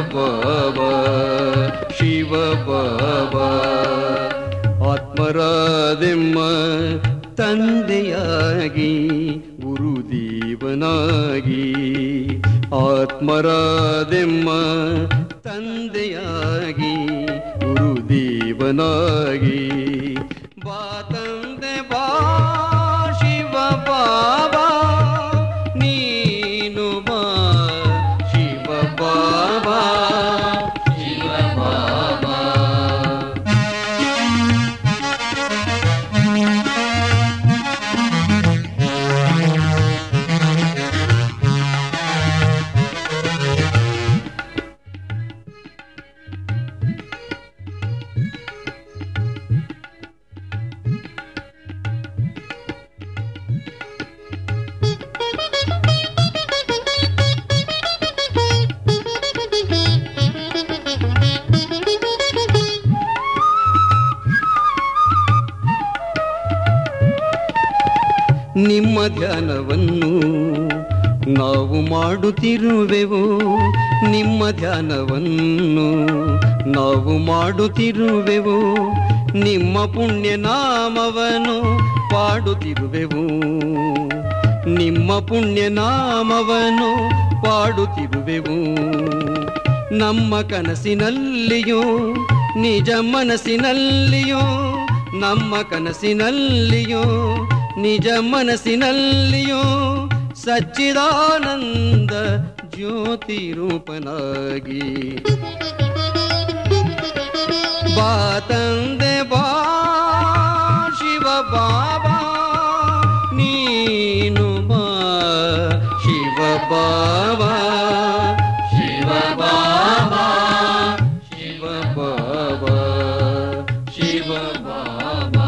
ಬಾಬಾ ಶಿವ ಬಾಬಾ ಆತ್ಮರಾದೆಮ್ಮ ತಂದೆಯಾಗಿ ಗುರುದೇವನಾಗಿ ಆತ್ಮರಾದೆಮ್ಮ ತಂದೆಯಾಗಿ ಗುರುದೇವನಾಗಿ ಬಾ ತಂದೆ ಬಾ ಶಿವ ಬಾಬಾ ನೀನು ಬಾ ಶಿವ ಬಾಬಾ ಶಿವ ಬಾಬಾ ನಿಮ್ಮ ಧ್ಯಾನವನ್ನು ನಾವು ಮಾಡುತ್ತಿರುವೆವು ನಿಮ್ಮ ಧ್ಯಾನವನ್ನು ನಾವು ಮಾಡುತ್ತಿರುವೆವು ನಿಮ್ಮ ಪುಣ್ಯ ನಾಮವನ್ನು ಪಾಡುತ್ತಿರುವೆವು ನಿಮ್ಮ ಪುಣ್ಯ ನಾಮವನ್ನು ಪಾಡುತ್ತಿರುವೆವು ನಮ್ಮ ಕನಸಿನಲ್ಲಿಯೂ ನಿಜ ಮನಸ್ಸಿನಲ್ಲಿಯೂ ನಮ್ಮ ಕನಸಿನಲ್ಲಿಯೂ ನಿಜ ಮನಸ್ಸಿನಲ್ಲಿಯೂ ಸಚ್ಚಿದಾನಂದ ಜ್ಯೋತಿ ರೂಪನಾಗಿ ಬಾ ತಂದೆ ಬಾ ಶಿವ ಬಾಬಾ ನೀನು ಬಾ ಶಿವ ಬಾಬಾ ಶಿವ ಬಾಬಾ ಶಿವ ಬಾಬಾ ಶಿವ ಬಾಬಾ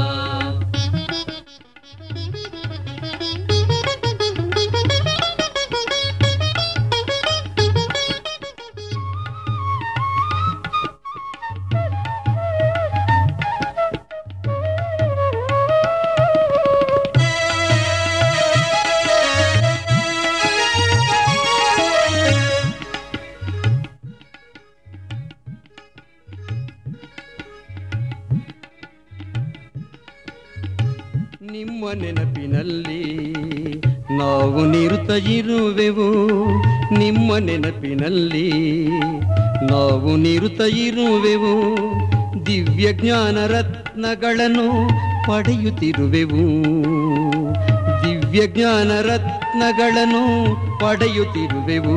ನಿಮ್ಮ ನೆನಪಿನಲ್ಲಿ ನಾವು ನಿರುತ ಇರುವೆವು ನಿಮ್ಮ ನೆನಪಿನಲ್ಲಿ ನಾವು ನಿರುತ ಇರುವೆವು ದಿವ್ಯ ಜ್ಞಾನ ರತ್ನಗಳನ್ನು ಪಡೆಯುತ್ತಿರುವೆವು ದಿವ್ಯ ಜ್ಞಾನ ರತ್ನಗಳನ್ನು ಪಡೆಯುತ್ತಿರುವೆವು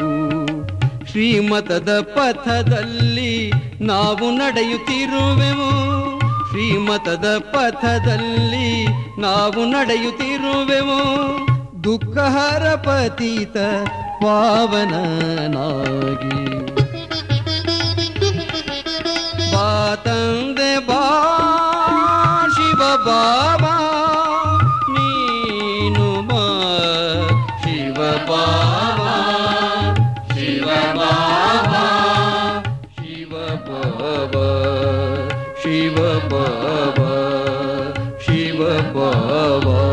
ಶ್ರೀಮತದ ಪಥದಲ್ಲಿ ನಾವು ನಡೆಯುತ್ತಿರುವೆವು ಶ್ರೀಮತದ ಪಥದಲ್ಲಿ ನಾವು ನಡೆಯುತ್ತಿರುವೆವು ದುಃಖಹರ ಪತೀತ ಪಾವನನಾಗಿ ಬಾ ತಂದೆ ಬಾ ಶಿವ ಬಾಬಾ ನೀನು ಬಾ ಶಿವ ಬಾಬಾ ಶಿವ ಬಾಬಾ ಶಿವ ಬಾಬಾ ಶಿವ ಬಾಬಾ ಶಿವ ಬಾಬಾ